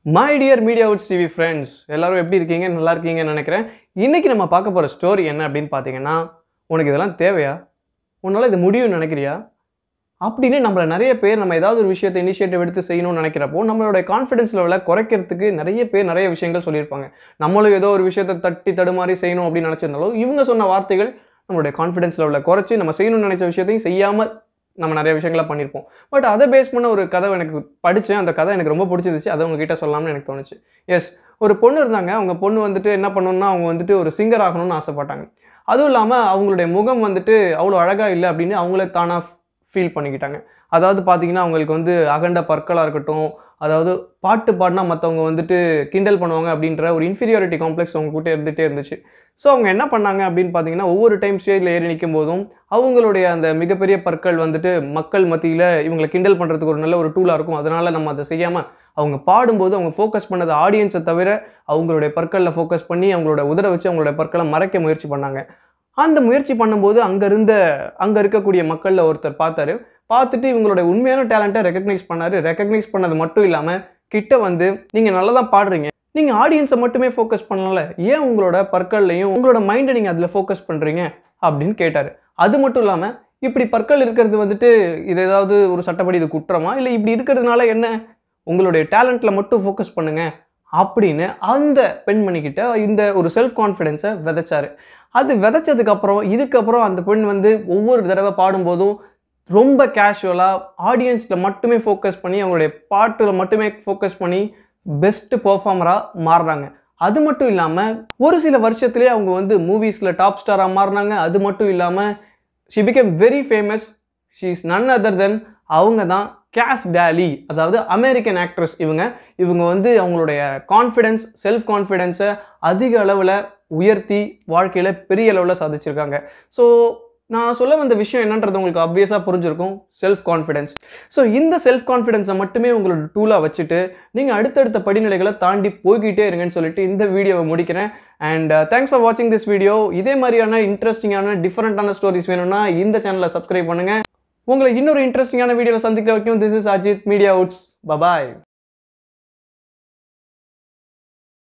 my dear media outs TV friends எல்லாரும் எப்படி இருக்கீங்க நல்லா இருக்கீங்கன்னு நினைக்கிறேன் இன்னைக்கு நம்ம பார்க்க போகிற ஸ்டோரி என்ன அப்படின்னு பார்த்தீங்கன்னா உனக்கு இதெல்லாம் தேவையா உன்னால் இது முடியும்னு நினைக்கிறியா அப்படின்னு நம்மள நிறைய பேர் நம்ம ஏதாவது ஒரு விஷயத்தை இனிஷியேட்டிவ் எடுத்து செய்யணும்னு நினைக்கிறப்போ நம்மளோட கான்ஃபிடன்ஸ் லெவலை குறைக்கிறதுக்கு நிறைய பேர் நிறைய விஷயங்கள் சொல்லியிருப்பாங்க நம்மளும் ஏதோ ஒரு விஷயத்தை தட்டி தடுமாறி செய்யணும் அப்படின்னு நினச்சிருந்தாலும் இவங்க சொன்ன வார்த்தைகள் நம்மளுடைய கான்ஃபிடன்ஸ் லெவலை குறைச்சி நம்ம செய்யணும்னு நினைச்ச விஷயத்தையும் செய்யாமல் நம்ம நிறைய விஷயங்களை பண்ணியிருப்போம் பட் அதை பேஸ் பண்ண ஒரு கதை எனக்கு படித்தேன் அந்த கதை எனக்கு ரொம்ப பிடிச்சிருந்துச்சு அதை உங்ககிட்ட சொல்லலாம்னு எனக்கு தோணுச்சு எஸ் ஒரு பொண்ணு இருந்தாங்க அவங்க பொண்ணு வந்துட்டு என்ன பண்ணணும்னா அவங்க வந்துட்டு ஒரு சிங்கர் ஆகணும்னு ஆசைப்பட்டாங்க அதுவும் இல்லாமல் அவங்களுடைய முகம் வந்துட்டு அவ்வளோ அழகாக இல்லை அப்படின்னு அவங்களே தானாக ஃபீல் பண்ணிக்கிட்டாங்க அதாவது பார்த்தீங்கன்னா அவங்களுக்கு வந்து அகண்ட பற்களாக இருக்கட்டும் அதாவது பாட்டு பாடினா மற்றவங்க வந்துட்டு கிண்டல் பண்ணுவாங்க அப்படின்ற ஒரு இன்ஃபீரியாரிட்டி காம்ப்ளெக்ஸ் அவங்க கிட்ட இருந்துகிட்டே இருந்துச்சு ஸோ அவங்க என்ன பண்ணாங்க அப்படின்னு பார்த்தீங்கன்னா ஒவ்வொரு டைம் ஸ்டேஜில் ஏறி நிற்கும் போதும் அவங்களுடைய அந்த மிகப்பெரிய பற்கள் வந்துட்டு மக்கள் மத்தியில் இவங்களை கிண்டல் பண்ணுறதுக்கு ஒரு நல்ல ஒரு டூலாக இருக்கும் அதனால் நம்ம அதை செய்யாமல் அவங்க பாடும்போது அவங்க ஃபோக்கஸ் பண்ணது ஆடியன்ஸை தவிர அவங்களுடைய பற்களில் ஃபோக்கஸ் பண்ணி அவங்களோட உதட வச்சு அவங்களோட பற்களை மறைக்க முயற்சி பண்ணாங்க அந்த முயற்சி பண்ணும்போது அங்கே இருந்த அங்கே இருக்கக்கூடிய மக்களில் ஒருத்தர் பார்த்தாரு பார்த்துட்டு இவங்களோட உண்மையான டேலண்ட்டை ரெக்கக்னைஸ் பண்ணாரு ரெக்கக்னைஸ் பண்ணது மட்டும் இல்லாமல் கிட்ட வந்து நீங்கள் நல்லா தான் பாடுறீங்க நீங்கள் ஆடியன்ஸை மட்டுமே ஃபோக்கஸ் பண்ணல ஏன் உங்களோட பற்கள்லையும் உங்களோட மைண்டை நீங்கள் அதில் ஃபோக்கஸ் பண்ணுறீங்க அப்படின்னு கேட்டார் அது மட்டும் இல்லாமல் இப்படி பற்கள் இருக்கிறது வந்துட்டு இது ஏதாவது ஒரு சட்டப்படி இது குற்றமா இல்லை இப்படி இருக்கிறதுனால என்ன உங்களுடைய டேலண்ட்டில் மட்டும் ஃபோக்கஸ் பண்ணுங்க அப்படின்னு அந்த பெண்மணிக்கிட்ட இந்த ஒரு செல்ஃப் கான்ஃபிடென்ஸை விதைச்சாரு அது விதைச்சதுக்கப்புறம் இதுக்கப்புறம் அந்த பெண் வந்து ஒவ்வொரு தடவை பாடும்போதும் ரொம்ப கேஷுவலாக ஆடியன்ஸில் மட்டுமே ஃபோக்கஸ் பண்ணி அவங்களுடைய பாட்டில் மட்டுமே ஃபோக்கஸ் பண்ணி பெஸ்ட்டு பர்ஃபார்மராக மாறுறாங்க அது மட்டும் இல்லாமல் ஒரு சில வருஷத்துலேயே அவங்க வந்து மூவிஸில் டாப் ஸ்டாராக மாறினாங்க அது மட்டும் இல்லாமல் she became very famous she is none other than அவங்க தான் கேஸ் டேலி அதாவது அமெரிக்கன் ஆக்ட்ரஸ் இவங்க இவங்க வந்து அவங்களுடைய கான்ஃபிடென்ஸ் செல்ஃப் கான்ஃபிடென்ஸை அதிக அளவில் உயர்த்தி வாழ்க்கையில் பெரிய அளவில் சாதிச்சிருக்காங்க ஸோ நான் சொல்ல வந்த விஷயம் என்னன்றது உங்களுக்கு ஆப்வியஸாக புரிஞ்சிருக்கும் செல்ஃப் கான்ஃபிடென்ஸ் ஸோ இந்த செல்ஃப் கான்ஃபிடென்ஸை மட்டுமே உங்களோட டூலாக வச்சுட்டு நீங்கள் அடுத்தடுத்த படிநிலைகளை தாண்டி போய்கிட்டே இருங்கன்னு சொல்லிட்டு இந்த வீடியோவை முடிக்கிறேன் அண்ட் தேங்க்ஸ் ஃபார் வாட்சிங் திஸ் வீடியோ இதே மாதிரியான இன்ட்ரெஸ்டிங்கான டிஃப்ரெண்ட்டான ஸ்டோரிஸ் வேணும்னா இந்த சேனலை சப்ஸ்கிரைப் பண்ணுங்கள் உங்களை இன்னொரு இன்ட்ரெஸ்டிங்கான வீடியோவில் சந்திக்க வைக்கும் this is Ajith media outs bye bye